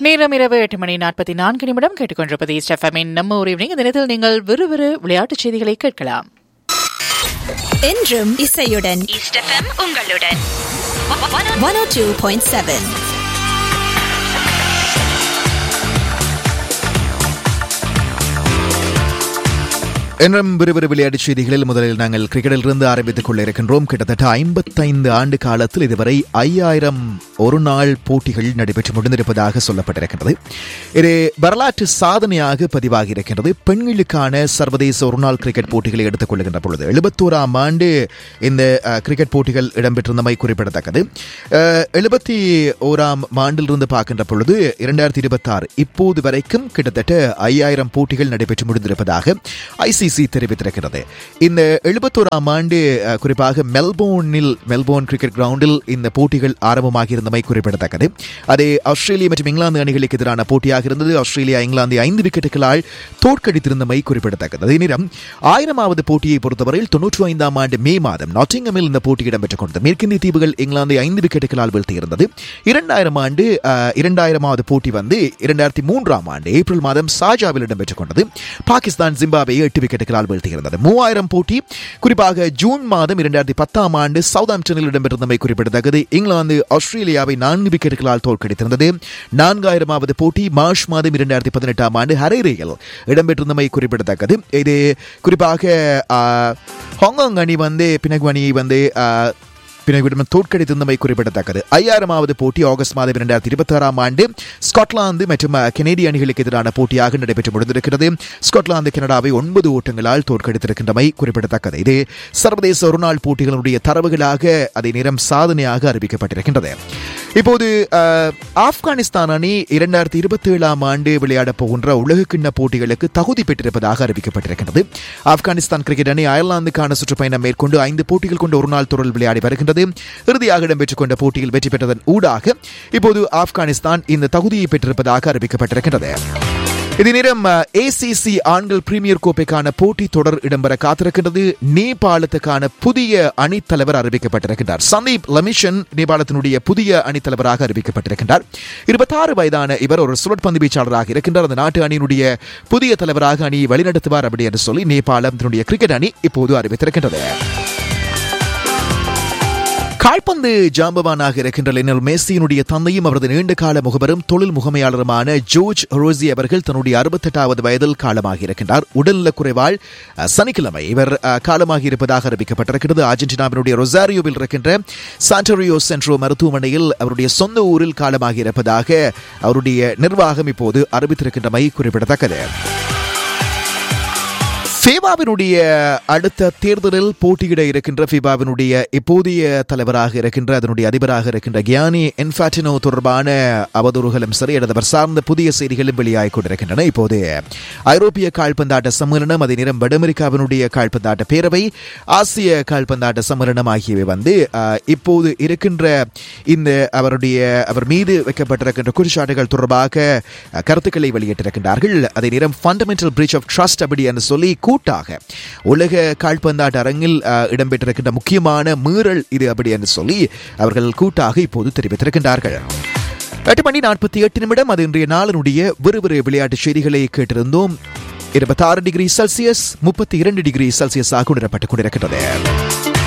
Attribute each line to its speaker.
Speaker 1: நேரம் இரவு எட்டு மணி நாற்பத்தி நான்கு நிமிடம் கேட்டுக்கொண்டிருப்பது ஸ்டெஃபமின் நம்ம ஒரு ஈவினிங் தினத்தில் நீங்கள் விறுவிறு விளையாட்டுச் செய்திகளை கேட்கலாம்
Speaker 2: என்றும் இசையுடன்
Speaker 3: ஈஸ்ட் எஃப்எம் உங்களுடன்
Speaker 2: one O two point seven
Speaker 4: என்றும் விறுவிறு விளையாட்டுச் செய்திகளில் முதலில் நாங்கள் கிரிக்கெட்டிலிருந்து ஆரம்பித்துக் கொள்ள இருக்கின்றோம் கிட்டத்தட்ட ஐம்பத்தைந்து ஆண்டு காலத்தில் இதுவரை ஐயாயிரம் ஒரு நாள் போட்டிகள் நடைபெற்று முடிந்திருப்பதாக சொல்லப்பட்டிருக்கிறது இது வரலாற்று சாதனையாக பதிவாகி இருக்கின்றது பெண்களுக்கான சர்வதேச ஒருநாள் கிரிக்கெட் போட்டிகளை எடுத்துக் கொள்கின்ற பொழுது எழுபத்தோராம் ஆண்டு இந்த அஹ், கிரிக்கெட் போட்டிகள் இடம்பெற்றிருந்தமை குறிப்பிடத்தக்கது எழுபத்தி ஓராம் ஆண்டிலிருந்து பார்க்கின்ற பொழுது இரண்டாயிரத்தி இருபத்தி ஆறு இப்போது வரைக்கும் கிட்டத்தட்ட ஐயாயிரம் போட்டிகள் நடைபெற்று முடிந்திருப்பதாக ஐசிசி தெரிவித்திருக்கிறது இந்த எழுபத்தோராம் ஆண்டு அஹ், குறிப்பாக மெல்போர்னில் மெல்போர்ன் கிரிக்கெட் கிரவுண்டில் இந்த போட்டிகள் ஆரம்பமாக இருந்தமை குறிப்பிடத்தக்கது அது ஆஸ்திரேலியா மற்றும் இங்கிலாந்து அணிகளுக்கு எதிரான போட்டியாக இருந்தது ஆஸ்திரேலியா இங்கிலாந்தை ஐந்து விக்கெட்டுகளால் தோற்கடித்திருந்தமை குறிப்பிடத்தக்கது அதே நேரம் ஆயிரமாவது போட்டியை பொறுத்தவரையில் தொன்னூற்றி ஐந்தாம் ஆண்டு மே மாதம் நாட்டிங்கமில் இந்த போட்டி இடம்பெற்றுக் கொண்டது மேற்கிந்திய தீவுகள் இங்கிலாந்தை ஐந்து விக்கெட்டுகளால் வீழ்த்தியிருந்தது இரண்டாயிரம் ஆண்டு அஹ், இரண்டாயிரமாவது போட்டி வந்து இரண்டாயிரத்தி மூன்றாம் ஆண்டு ஏப்ரல் மாதம் சாஜாவில் இடம்பெற்றுக் கொண்டது பாகிஸ்தான் ஜிம்பாபே எட்டு விக்கெட்டுகளால் வீழ்த்தியிருந்தது மூவாயிரம் போட்டி குறிப்பாக ஜூன் மாதம் இரண்டாயிரத்தி பத்தாம் ஆண்டு சவுதாம்டனில் இடம்பெற்றிருந்தமை குறிப்பிடத்தக்கது இங்கிலாந்து ஆஸ்திரேலியாவை நான்கு விக்கெட்டுகளால் தோற்கடித்திருந்தது நான்காயிரமாவது போட்டி மார்ச் மாதம் இரண்டாயிரத்தி பதினெட்டாம் ஆண்டு ஹரேரேயில் இடம்பெற்றிருந்தமை குறிப்பிடத்தக்கது இது குறிப்பாக ஆ, ஹாங்காங் அணி வந்து பினகு அணியை வந்து ஆ, பினகுவிடம் தோற்கடித்திருந்தமை குறிப்பிடத்தக்கது ஐயாயிரமாவது போட்டி ஆகஸ்ட் மாதம் இரண்டாயிரத்தி இருபத்தி ஆறாம் ஆண்டு ஸ்காட்லாந்து மற்றும் அஹ், கெனடிய அணிகளுக்கு எதிரான போட்டியாக நடைபெற்று முடிந்திருக்கிறது ஸ்காட்லாந்து கனடாவை ஒன்பது ஓட்டங்களால் தோற்கடித்திருக்கின்றமை குறிப்பிடத்தக்கது இது சர்வதேச ஒருநாள் போட்டிகளுடைய தரவுகளாக அதே நேரம் சாதனையாக அறிவிக்கப்பட்டிருக்கின்றது இப்போது அஹ், ஆப்கானிஸ்தான் அணி இரண்டாயிரத்தி இருபத்தி ஏழாம் ஆண்டு விளையாடப் போகின்ற உலகக்கிண்ண போட்டிகளுக்கு தகுதி பெற்றிருப்பதாக அறிவிக்கப்பட்டிருக்கிறது ஆப்கானிஸ்தான் கிரிக்கெட் அணி அயர்லாந்துக்கான சுற்றுப்பயணம் மேற்கொண்டு ஐந்து போட்டிகள் கொண்ட ஒருநாள் தொடரில் விளையாடி வருகின்றது இறுதியாக இடம்பெற்றுக் கொண்ட போட்டியில் வெற்றி பெற்றதன் ஊடாக இப்போது ஆப்கானிஸ்தான் இந்த தகுதியை பெற்றிருப்பதாக அறிவிக்கப்பட்டிருக்கிறது இதே நேரம் ஏசிசி ஆண்கள் பிரீமியர் கோப்பைக்கான போட்டி தொடர் இடம்பெற காத்திருக்கின்றது நேபாளத்துக்கான புதிய அணித்தலைவர் அறிவிக்கப்பட்டிருக்கின்றார் சந்தீப் லமிஷன் நேபாளத்தினுடைய புதிய அணித்தலைவராக அறிவிக்கப்பட்டிருக்கின்றார் இருபத்தாறு வயதான இவர் ஒரு சுழற்பந்து வீச்சாளராக இருக்கின்றார் அந்த நாட்டு அணியினுடைய புதிய தலைவராக அணியை வழிநடத்துவார் அப்படி என்று சொல்லி நேபாளத்தினுடைய கிரிக்கெட் அணி இப்போது அறிவித்திருக்கின்றது கால்பந்து ஜாம்பவானாக இருக்கின்ற லினல் மேசியினுடைய தந்தையும் அவரது நீண்டகால முகவரும் தொழில் முகமையாளருமான ஜோர்ஜ் ரோசி அவர்கள் தன்னுடைய அறுபத்தெட்டாவது வயதில் காலமாகி இருக்கின்றார் உடல்நலக் குறைவால் அஹ், சனிக்கிழமை இவர் அஹ், காலமாகி இருப்பதாக அறிவிக்கப்பட்டிருக்கிறது அர்ஜென்டினாவினுடைய ரொசாரியோவில் இருக்கின்ற சாண்டோரியோ சென்ட்ரோ மருத்துவமனையில் அவருடைய சொந்த ஊரில் காலமாகி இருப்பதாக அவருடைய நிர்வாகம் இப்போது அறிவித்திருக்கின்றமை குறிப்பிடத்தக்கது ஃபீபாவினுடைய அடுத்த தேர்தலில் போட்டியிட இருக்கின்ற ஃபீபாவினுடைய இப்போதைய தலைவராக இருக்கின்ற அதனுடைய அதிபராக இருக்கின்ற கியானி என்ஃபாட்டினோ தொடர்பான அவதூறுகளும் சரி அல்லது அவர் சார்ந்த புதிய செய்திகளும் வெளியாகிக் கொண்டிருக்கின்றன இப்போது ஐரோப்பிய கால்பந்தாட்ட சம்மேளனம் அதே நேரம் வட அமெரிக்காவினுடைய கால்பந்தாட்ட பேரவை ஆசிய கால்பந்தாட்ட சம்மேளனம் ஆகியவை வந்து அஹ், இப்போது இருக்கின்ற இந்த அவருடைய அவர் மீது வைக்கப்பட்டிருக்கின்ற குற்றச்சாட்டுகள் தொடர்பாக அஹ், கருத்துக்களை வெளியிட்டிருக்கின்றார்கள் அதே நேரம் ஃபண்டமெண்டல் பிரீச் ஆஃப் ட்ரஸ்ட் அப்படி என்று சொல்லி கூட்டாக உலக கால்பந்தாட்ட அரங்கில் அஹ், இடம்பெற்றிருக்கின்ற முக்கியமான மீறல் இது அப்படி என்று சொல்லி அவர்கள் கூட்டாக இப்போது தெரிவித்திருக்கின்றார்கள் எட்டு மணி நாற்பத்தி எட்டு நிமிடம் அது இன்றைய நாளினுடைய விறுவிறு விளையாட்டு செய்திகளை கேட்டிருந்தோம் இருபத்தாறு டிகிரி செல்சியஸ் முப்பத்தி இரண்டு டிகிரி செல்சியஸாக உணரப்பட்டுக் கொண்டிருக்கின்றது